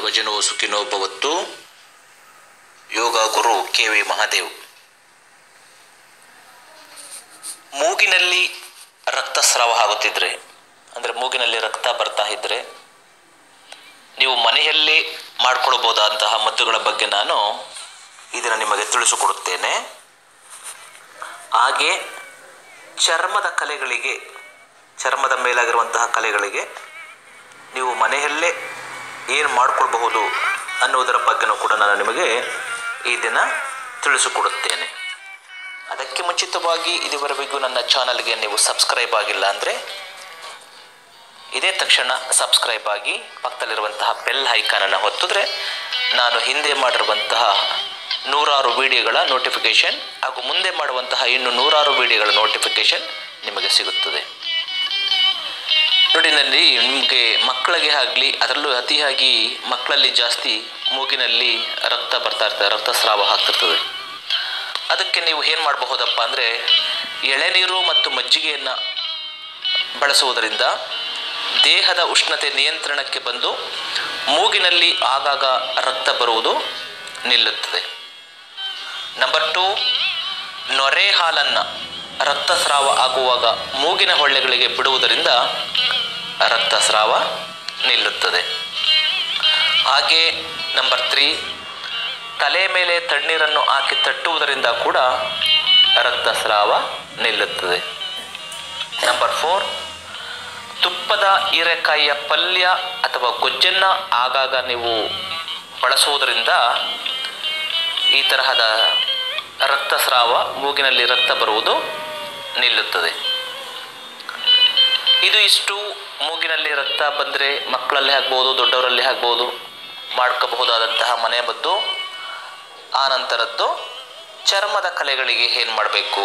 ಸರ್ವಜನೋ ಸುಖಿನೋ ಭವತ್ತು yoga guru K V Mahadev ಮೂಗಿನಲ್ಲಿ ರಕ್ತಸ್ರಾವ ಆಗುತ್ತಿದ್ರೆ ಅಂದರೆ ಮೂಗಿನಲ್ಲಿ ರಕ್ತ ಬರ್ತಾ ಇದ್ದರೆ ನೀವು ಮನೆಯಲ್ಲಿ ಮಾಡಿಕೊಳ್ಬೋದಾದಂತಹ ಮದ್ದುಗಳ ಬಗ್ಗೆ ನಾನು ಇದನ್ನು ನಿಮಗೆ ತಿಳಿಸಿಕೊಡುತ್ತೇನೆ ಹಾಗೆ ಚರ್ಮದ ಕಲೆಗಳಿಗೆ ಚರ್ಮದ ಮೇಲಾಗಿರುವಂತಹ ಕಲೆಗಳಿಗೆ ನೀವು ಮನೆಯಲ್ಲೇ ಏನು ಮಾಡಿಕೊಳ್ಬಹುದು ಅನ್ನುವುದರ ಬಗ್ಗೆನೂ ಕೂಡ ನಾನು ನಿಮಗೆ ಈ ದಿನ ತಿಳಿಸಿಕೊಡುತ್ತೇನೆ ಅದಕ್ಕೆ ಮುಂಚಿತವಾಗಿ ಇದುವರೆಗೂ ನನ್ನ ಚಾನಲ್ಗೆ ನೀವು ಸಬ್ಸ್ಕ್ರೈಬ್ ಆಗಿಲ್ಲ ಅಂದರೆ ಇದೇ ತಕ್ಷಣ ಸಬ್ಸ್ಕ್ರೈಬ್ ಆಗಿ ಪಕ್ಕದಲ್ಲಿರುವಂತಹ ಬೆಲ್ ಐಕಾನನ್ನು ಒತ್ತಿದ್ರೆ ನಾನು ಹಿಂದೆ ಮಾಡಿರುವಂತಹ ನೂರಾರು ವಿಡಿಯೋಗಳ ನೋಟಿಫಿಕೇಷನ್ ಹಾಗೂ ಮುಂದೆ ಮಾಡುವಂತಹ ಇನ್ನು ನೂರಾರು ವಿಡಿಯೋಗಳ ನೋಟಿಫಿಕೇಷನ್ ನಿಮಗೆ ಸಿಗುತ್ತದೆ ನೋಡಿ ನಲ್ಲಿ ನಿಮಗೆ ಮಕ್ಕಳಿಗೆ ಆಗಲಿ ಅದರಲ್ಲೂ ಅತಿಯಾಗಿ ಮಕ್ಕಳಲ್ಲಿ ಜಾಸ್ತಿ ಮೂಗಿನಲ್ಲಿ ರಕ್ತ ಬರ್ತಾ ಇರ್ತದೆ ರಕ್ತಸ್ರಾವ ಆಗ್ತಿರ್ತದೆ ಅದಕ್ಕೆ ನೀವು ಏನು ಮಾಡಬಹುದಪ್ಪ ಅಂದರೆ ಎಳೆನೀರು ಮತ್ತು ಮಜ್ಜಿಗೆಯನ್ನು ಬಳಸುವುದರಿಂದ ದೇಹದ ಉಷ್ಣತೆ ನಿಯಂತ್ರಣಕ್ಕೆ ಬಂದು ಮೂಗಿನಲ್ಲಿ ಆಗಾಗ ರಕ್ತ ಬರುವುದು ನಿಲ್ಲುತ್ತದೆ ನಂಬರ್ ಟು ನೊರೆ ಹಾಲನ್ನು ರಕ್ತಸ್ರಾವ ಆಗುವಾಗ ಮೂಗಿನ ಹೊಳ್ಳೆಗಳಿಗೆ ಬಿಡುವುದರಿಂದ ರಕ್ತಸ್ರಾವ ನಿಲ್ಲುತ್ತದೆ ಹಾಗೆ ನಂಬರ್ ತ್ರೀ ತಲೆ ಮೇಲೆ ತಣ್ಣೀರನ್ನು ಹಾಕಿ ತಟ್ಟುವುದರಿಂದ ಕೂಡ ರಕ್ತಸ್ರಾವ ನಿಲ್ಲುತ್ತದೆ ನಂಬರ್ ಫೋರ್ ತುಪ್ಪದ ಹೀರೆಕಾಯಿಯ ಪಲ್ಯ ಅಥವಾ ಗೊಜ್ಜನ್ನು ಆಗಾಗ ನೀವು ಬಳಸುವುದರಿಂದ ಈ ತರಹದ ರಕ್ತಸ್ರಾವ ಮೂಗಿನಲ್ಲಿ ರಕ್ತ ಬರುವುದು ನಿಲ್ಲುತ್ತದೆ ಇದು ಇಷ್ಟು ಮೂಗಿನಲ್ಲಿ ರಕ್ತ ಬಂದರೆ ಮಕ್ಕಳಲ್ಲಿ ಆಗ್ಬೋದು ದೊಡ್ಡವರಲ್ಲಿ ಆಗ್ಬೋದು ಮಾಡ್ಕೋಬಹುದಾದಂತಹ ಮನೆ ಮದ್ದು ಆ ನಂತರದ್ದು ಚರ್ಮದ ಕಲೆಗಳಿಗೆ ಏನು ಮಾಡಬೇಕು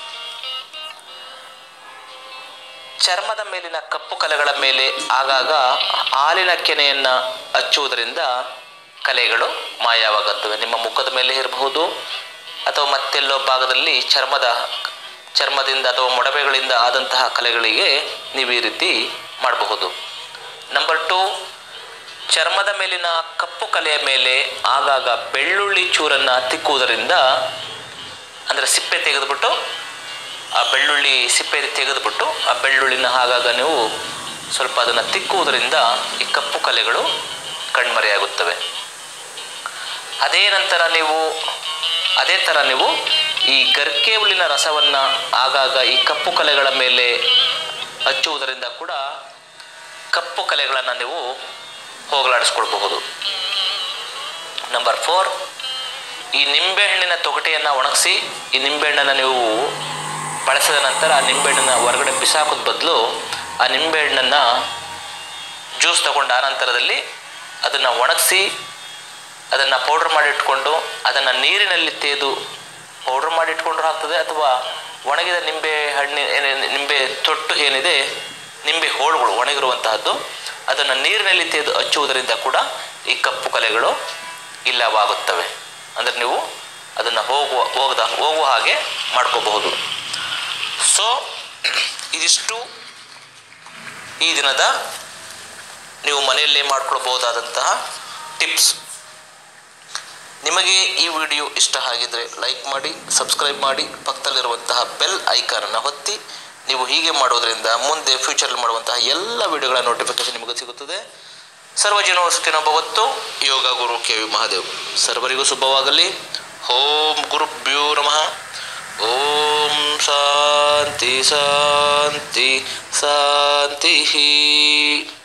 ಚರ್ಮದ ಮೇಲಿನ ಕಪ್ಪು ಕಲೆಗಳ ಮೇಲೆ ಆಗಾಗ ಹಾಲಿನ ಕೆನೆಯನ್ನು ಹಚ್ಚುವುದರಿಂದ ಕಲೆಗಳು ಮಾಯವಾಗುತ್ತವೆ ನಿಮ್ಮ ಮುಖದ ಮೇಲೆ ಇರಬಹುದು ಅಥವಾ ಮತ್ತೆಲ್ಲೋ ಭಾಗದಲ್ಲಿ ಚರ್ಮದ ಚರ್ಮದಿಂದ ಅಥವಾ ಮೊಡವೆಗಳಿಂದ ಆದಂತಹ ಕಲೆಗಳಿಗೆ ನೀವು ಈ ರೀತಿ ಮಾಡಬಹುದು ನಂಬರ್ ಟು ಚರ್ಮದ ಮೇಲಿನ ಕಪ್ಪು ಕಲೆಯ ಮೇಲೆ ಆಗಾಗ ಬೆಳ್ಳುಳ್ಳಿ ಚೂರನ್ನು ತಿಕ್ಕುವುದರಿಂದ ಅಂದರೆ ಸಿಪ್ಪೆ ತೆಗೆದುಬಿಟ್ಟು ಆ ಬೆಳ್ಳುಳ್ಳಿ ಸಿಪ್ಪೆ ತೆಗೆದುಬಿಟ್ಟು ಆ ಬೆಳ್ಳುಳ್ಳಿನ ಆಗಾಗ ನೀವು ಸ್ವಲ್ಪ ಅದನ್ನು ತಿಕ್ಕುವುದರಿಂದ ಈ ಕಪ್ಪು ಕಲೆಗಳು ಕಣ್ಮರೆಯಾಗುತ್ತವೆ ಅದೇ ನಂತರ ನೀವು ಅದೇ ಥರ ನೀವು ಈ ಗರ್ಕೆ ಹುಲ್ಲಿನ ರಸವನ್ನು ಆಗಾಗ ಈ ಕಪ್ಪು ಕಲೆಗಳ ಮೇಲೆ ಹಚ್ಚುವುದರಿಂದ ಕೂಡ ಕಪ್ಪು ಕಲೆಗಳನ್ನು ನೀವು ಹೋಗಲಾಡಿಸ್ಕೊಳ್ಬಹುದು ನಂಬರ್ ಫೋರ್ ಈ ನಿಂಬೆಹಣ್ಣಿನ ತೊಗಟೆಯನ್ನು ಒಣಗಿಸಿ ಈ ನಿಂಬೆಹಣ್ಣನ್ನು ನೀವು ಬಳಸಿದ ನಂತರ ಆ ನಿಂಬೆಹಣ್ಣನ್ನು ಹೊರಗಡೆ ಬಿಸಾಕೋದ್ ಬದಲು ಆ ನಿಂಬೆಹಣ್ಣನ್ನು ಜ್ಯೂಸ್ ತಗೊಂಡು ಆ ನಂತರದಲ್ಲಿ ಅದನ್ನು ಒಣಗಿಸಿ ಅದನ್ನು ಪೌಡ್ರ್ ಮಾಡಿಟ್ಕೊಂಡು ಅದನ್ನು ನೀರಿನಲ್ಲಿ ತೇದು ಪೌಡ್ರ್ ಮಾಡಿಟ್ಕೊಂಡ್ರೂ ಆಗ್ತದೆ ಅಥವಾ ಒಣಗಿದ ನಿಂಬೆ ಹಣ್ಣಿ ಏನೇ- ನಿಂಬೆ ತೊಟ್ಟು ಏನಿದೆ ನಿಂಬೆ ಹೋಳುಗಳು ಒಣಗಿರುವಂತಹದ್ದು ಅದನ್ನು ನೀರಿನಲ್ಲಿ ತೇದು ಹಚ್ಚುವುದರಿಂದ ಕೂಡ ಈ ಕಪ್ಪು ಕಲೆಗಳು ಇಲ್ಲವಾಗುತ್ತವೆ ಅಂದರೆ ನೀವು ಅದನ್ನು ಹೋಗುವ ಹೋಗದ ಹೋಗುವ ಹಾಗೆ ಮಾಡ್ಕೋಬಹುದು ಸೊ ಇದಿಷ್ಟು ಈ ದಿನದ ನೀವು ಮನೆಯಲ್ಲೇ ಮಾಡ್ಕೊಳ್ಬಹುದಾದಂತಹ ಟಿಪ್ಸ್ ನಿಮಗೆ ಈ ವಿಡಿಯೋ ಇಷ್ಟ ಆಗಿದ್ರೆ ಲೈಕ್ ಮಾಡಿ ಸಬ್ಸ್ಕ್ರೈಬ್ ಮಾಡಿ ಪಕ್ಕದಲ್ಲಿರುವಂತಹ ಬೆಲ್ ಐಕಾನನ್ನು ಒತ್ತಿ ನೀವು ಹೀಗೆ ಮಾಡೋದ್ರಿಂದ ಮುಂದೆ ಫ್ಯೂಚರಲ್ಲಿ ಮಾಡುವಂತಹ ಎಲ್ಲ ವಿಡಿಯೋಗಳ ನೋಟಿಫಿಕೇಶನ್ ನಿಮಗೆ ಸಿಗುತ್ತದೆ ಸರ್ವಜನೋ ಸುಖಿನೋ ಭವತ್ತು ಯೋಗ ಗುರು ಕೆ ವಿ ಮಹಾದೇವ್ ಸರ್ವರಿಗೂ ಶುಭವಾಗಲಿ ಓಂ ಗುರುಭ್ಯೋ ನಮಃ ಓಂ ಶಾಂತಿ ಶಾಂತಿ ಶಾಂತಿ